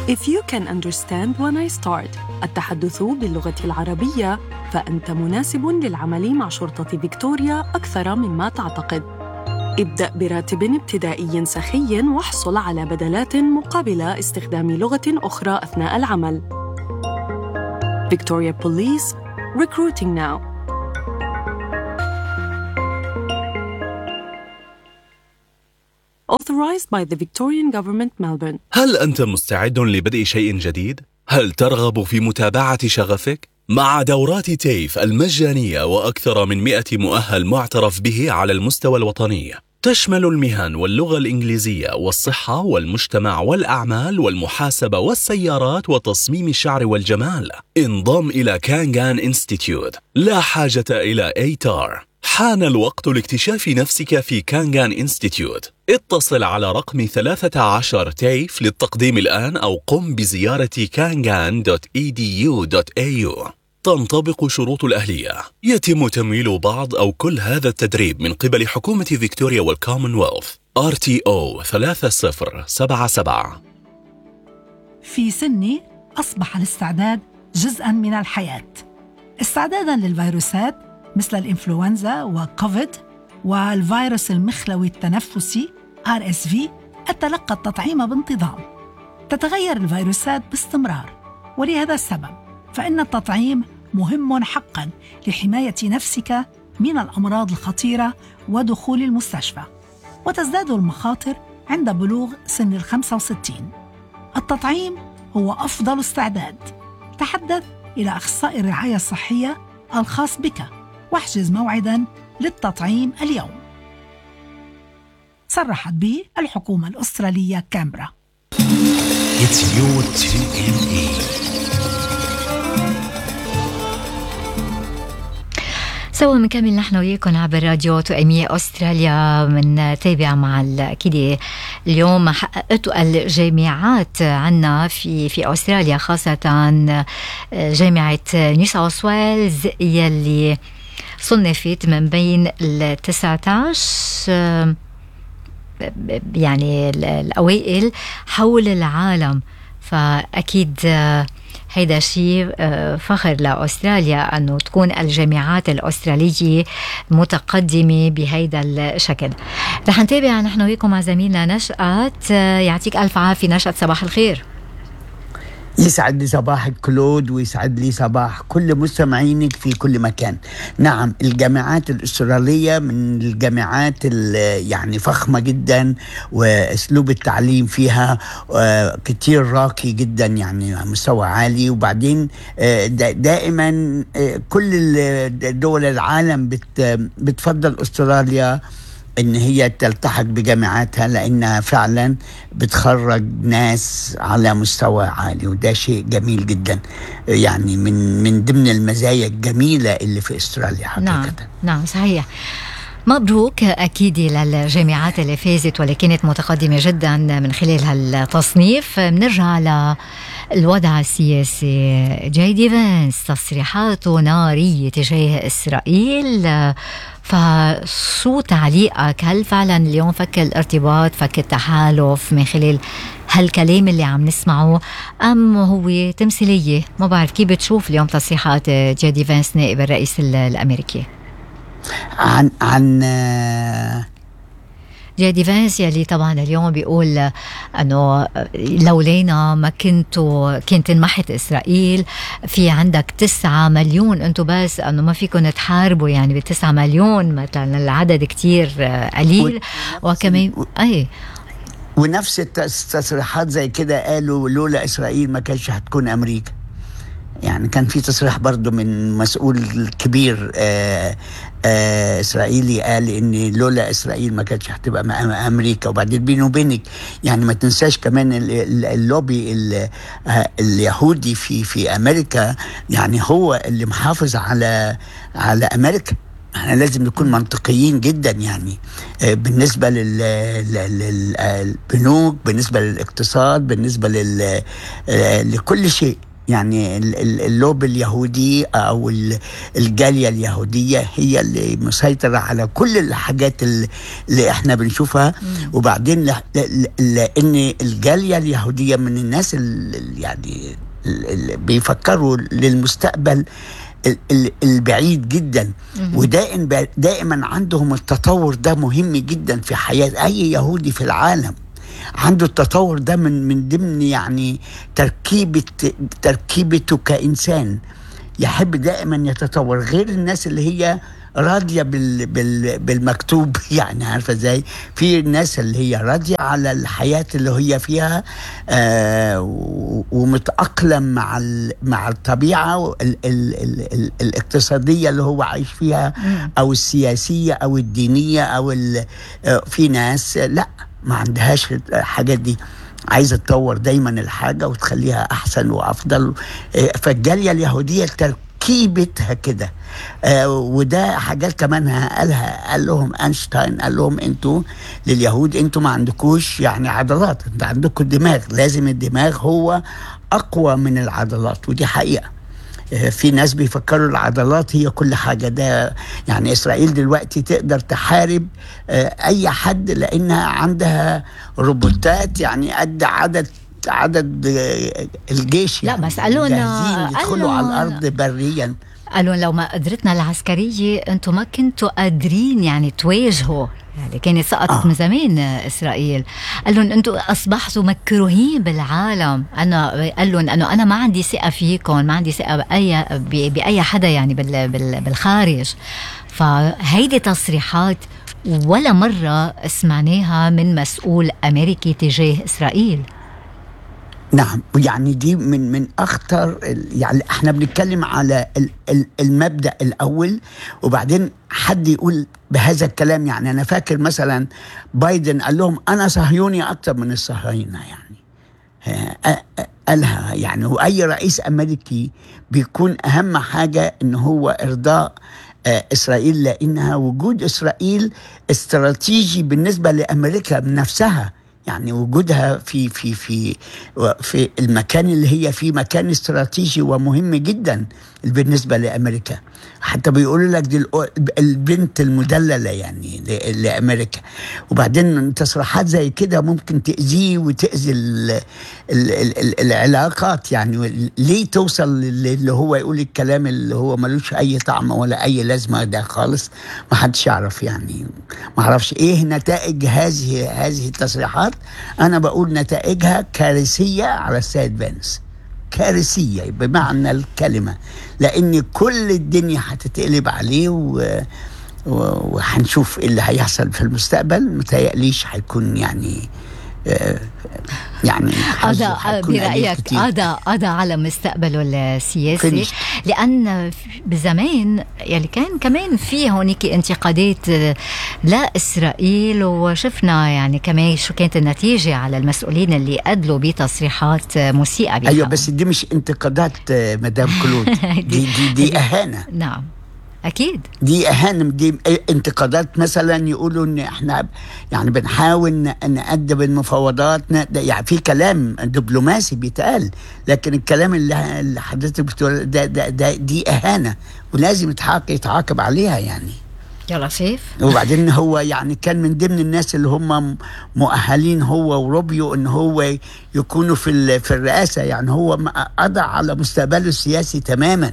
If you can understand when I start التحدث باللغة العربية فأنت مناسب للعمل مع شرطة فيكتوريا أكثر مما تعتقد. ابدأ براتب ابتدائي سخي واحصل على بدلات مقابل استخدام لغة أخرى أثناء العمل. Victoria Police Recruiting Now Authorized by the Victorian Government Melbourne هل أنت مستعد لبدء شيء جديد؟ هل ترغب في متابعة شغفك؟ مع دورات تيف المجانية وأكثر من 100 مؤهل معترف به على المستوى الوطني تشمل المهن واللغة الإنجليزية والصحة والمجتمع والأعمال والمحاسبة والسيارات وتصميم الشعر والجمال انضم إلى كانغان انستيتيوت لا حاجة إلى ايتار حان الوقت لاكتشاف نفسك في كانغان انستيتيوت اتصل على رقم 13 تيف للتقديم الآن أو قم بزيارة kangan.edu.au تنطبق شروط الأهلية يتم تمويل بعض أو كل هذا التدريب من قبل حكومة فيكتوريا والكومنولث RTO 3077 في سني أصبح الاستعداد جزءا من الحياة استعدادا للفيروسات مثل الإنفلونزا وكوفيد والفيروس المخلوي التنفسي RSV أتلقى التطعيم بانتظام تتغير الفيروسات باستمرار ولهذا السبب فإن التطعيم مهم حقا لحماية نفسك من الأمراض الخطيرة ودخول المستشفى وتزداد المخاطر عند بلوغ سن ال 65 التطعيم هو أفضل استعداد تحدث إلى أخصائي الرعاية الصحية الخاص بك واحجز موعدا للتطعيم اليوم صرحت به الحكومة الأسترالية كامبرا It's your 2ME. سوا بنكمل نحن وياكم عبر راديو تؤمية أستراليا بنتابع مع أكيد اليوم ما حققته الجامعات عنا في في أستراليا خاصة جامعة نيو ساوث ويلز يلي صنفت من بين ال 19 يعني الأوائل حول العالم فأكيد هيدا شيء فخر لاستراليا انه تكون الجامعات الاستراليه متقدمه بهيدا الشكل. رح نتابع نحن وياكم مع زميلنا نشأت يعطيك الف عافيه نشأت صباح الخير. يسعد لي صباحك كلود ويسعد لي صباح كل مستمعينك في كل مكان نعم الجامعات الأسترالية من الجامعات يعني فخمة جدا وأسلوب التعليم فيها كتير راقي جدا يعني مستوى عالي وبعدين دائما كل دول العالم بتفضل أستراليا ان هي تلتحق بجامعاتها لانها فعلا بتخرج ناس على مستوى عالي وده شيء جميل جدا يعني من من ضمن المزايا الجميله اللي في استراليا حقيقه نعم نعم صحيح مبروك أكيد للجامعات اللي فازت واللي كانت متقدمة جدا من خلال هالتصنيف بنرجع للوضع السياسي جاي دي فانس تصريحاته نارية تجاه إسرائيل فشو تعليقك هل فعلا اليوم فك الارتباط فك التحالف من خلال هالكلام اللي عم نسمعه ام هو تمثيليه ما بعرف كيف بتشوف اليوم تصريحات جيدي فانس نائب الرئيس الامريكي عن عن جيدي فانس يلي طبعا اليوم بيقول انه لولينا ما كنتوا كانت انمحت اسرائيل في عندك تسعة مليون انتم بس انه ما فيكم تحاربوا يعني بتسعة مليون مثلا العدد كتير قليل وكمان اي ونفس التصريحات زي كده قالوا لولا اسرائيل ما كانش هتكون امريكا يعني كان في تصريح برضو من مسؤول كبير آآ آآ اسرائيلي قال ان لولا اسرائيل ما كانتش هتبقى امريكا وبعدين بيني وبينك يعني ما تنساش كمان اللوبي اليهودي في في امريكا يعني هو اللي محافظ على على امريكا احنا لازم نكون منطقيين جدا يعني بالنسبه للبنوك بالنسبه للاقتصاد بالنسبه لل... لكل شيء يعني ال- ال- اللوب اليهودي او ال- الجاليه اليهوديه هي اللي مسيطره على كل الحاجات اللي اللي احنا بنشوفها وبعدين ل- ل- لان الجاليه اليهوديه من الناس اللي يعني اللي بيفكروا للمستقبل ال- ال- البعيد جدا ودائما دائما عندهم التطور ده مهم جدا في حياه اي يهودي في العالم عنده التطور ده من من ضمن يعني تركيبه تركيبته كانسان يحب دائما يتطور غير الناس اللي هي راضيه بال بال بالمكتوب يعني عارفه ازاي في الناس اللي هي راضيه على الحياه اللي هي فيها آه و- ومتاقلم مع ال- مع الطبيعه ال ال ال ال الاقتصاديه اللي هو عايش فيها او السياسيه او الدينيه او ال- آه، في ناس آه، لا ما عندهاش الحاجات دي عايزه تطور دايما الحاجه وتخليها احسن وافضل آه، فالجاليه اليهوديه تركيبتها كده آه، وده حاجات كمان قالها قال لهم اينشتاين قال لهم انتوا لليهود انتوا ما عندكوش يعني عضلات انت عندكم دماغ لازم الدماغ هو اقوى من العضلات ودي حقيقه آه، في ناس بيفكروا العضلات هي كل حاجة ده يعني إسرائيل دلوقتي تقدر تحارب آه، أي حد لأنها عندها روبوتات يعني قد عدد عدد آه، الجيش لا، يعني بس قالوا لنا- جاهزين يدخلوا على قالوا- الأرض بريا قالوا لو ما قدرتنا العسكرية انتم ما كنتوا قادرين يعني تواجهوا يعني كانت سقطت آه. آه. من زمان اسرائيل قال لهم انتم اصبحتوا مكروهين بالعالم انا قال لهم انه انا ما عندي ثقه فيكم ما عندي ثقه باي ب- باي حدا يعني بال بال بالخارج فهيدي تصريحات ولا مرة سمعناها من مسؤول أمريكي تجاه إسرائيل نعم يعني دي من من اخطر ال- يعني احنا بنتكلم على ال- ال- المبدا الاول وبعدين حد يقول بهذا الكلام يعني انا فاكر مثلا بايدن قال لهم انا صهيوني اكتر من الصهاينه يعني آه، آه، قالها يعني واي رئيس امريكي بيكون اهم حاجه ان هو ارضاء آه، اسرائيل لانها وجود اسرائيل استراتيجي بالنسبه لامريكا نفسها يعني وجودها في في في في المكان اللي هي فيه مكان استراتيجي ومهم جدا بالنسبه لامريكا حتى بيقولوا لك دي الأ- البنت المدلله يعني ل- لامريكا وبعدين تصريحات زي كده ممكن تاذيه وتاذي ال- ال- ال- ال- العلاقات يعني ليه توصل لل- اللي هو يقول الكلام اللي هو ملوش اي طعم ولا اي لازمه ده خالص ما حدش يعرف يعني ما اعرفش ايه نتائج هذه هذه التصريحات انا بقول نتائجها كارثيه على السيد بنس كارثيه بمعنى الكلمه لان كل الدنيا هتتقلب عليه و و- وهنشوف ايه اللي هيحصل في المستقبل متهيأليش هيكون يعني آه، يعني حظه هذا هيكون قليل برأيك كتير. هذا هذا على مستقبله السياسي Finished. لأن بزمان يعني كان كمان في هونيك انتقادات آه، لإسرائيل وشفنا يعني كمان شو كانت النتيجة على المسؤولين اللي أدلوا بتصريحات آه، مسيئة ايوه بحقهم. بس دي مش انتقادات آه، مدام كلود دي دي دي اهانه نعم أكيد دي اهانه دي انتقادات مثلا يقولوا ان احنا يعني بنحاول ن- نقدم المفاوضات ن- ده يعني في كلام دبلوماسي بيتقال لكن الكلام اللي اللي حضرتك بتقول ده, ده, ده دي اهانه ولازم يتعاقب يتعاقب عليها يعني يلا سيف وبعدين هو يعني كان من ضمن الناس اللي هم مؤهلين هو وروبيو ان هو يكونوا في ال- في الرئاسه يعني هو ما- قضى على مستقبله السياسي تماما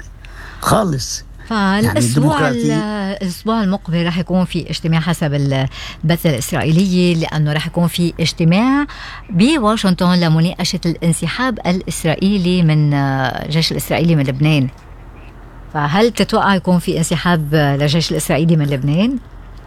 خالص فالاسبوع الديمقراطية- الاسبوع المقبل رح يكون في اجتماع حسب البث الاسرائيلي لانه رح يكون في اجتماع بواشنطن لمناقشه الانسحاب الاسرائيلي من آه، الجيش الاسرائيلي من لبنان فهل تتوقع يكون في انسحاب آه، للجيش الاسرائيلي من لبنان؟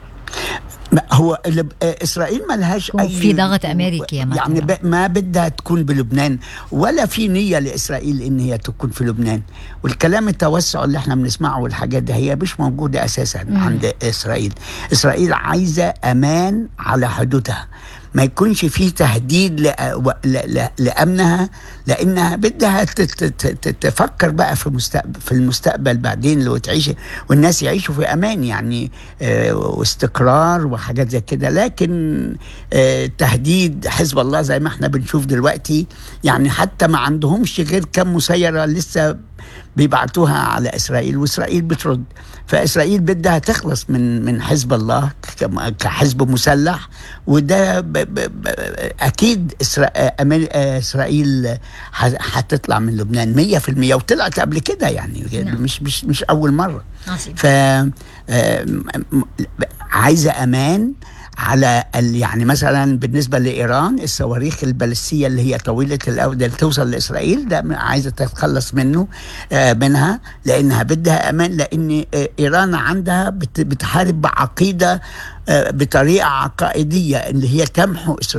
ما هو لب- آه، اسرائيل ما لهاش يكون اي في ضغط أمريكي يا يعني مثلاً. ب- ما بدها تكون بلبنان ولا في نيه لاسرائيل ان هي تكون في لبنان والكلام التوسع اللي احنا بنسمعه والحاجات دي هي مش موجوده اساسا عند اسرائيل اسرائيل عايزه امان على حدودها ما يكونش فيه تهديد لأ- و- ل- ل- لامنها لانها بدها ت- ت- ت- ت- تفكر بقى في مستقبل في المستقبل بعدين لو تعيش والناس يعيشوا في امان يعني آه، واستقرار وحاجات زي كده لكن آه، تهديد حزب الله زي ما احنا بنشوف دلوقتي يعني حتى ما عندهمش غير كم مسيره لسه بيبعتوها على اسرائيل واسرائيل بترد فاسرائيل بدها تخلص من من حزب الله كم- كحزب مسلح وده ب ب ب اكيد إسرا- أمري- اسرائيل ح- هتطلع من لبنان 100% وطلعت قبل كده يعني نعم. مش مش مش اول مره عظيم ف آم، م- عايزه امان على ال- يعني مثلا بالنسبه لايران الصواريخ البالستيه اللي هي طويله الاودة اللي توصل لاسرائيل ده م- عايزه تتخلص منه آه، منها لانها بدها امان لان آه، ايران عندها بت- بتحارب بعقيده آه، بطريقه عقائديه اللي هي تمحو اسرائيل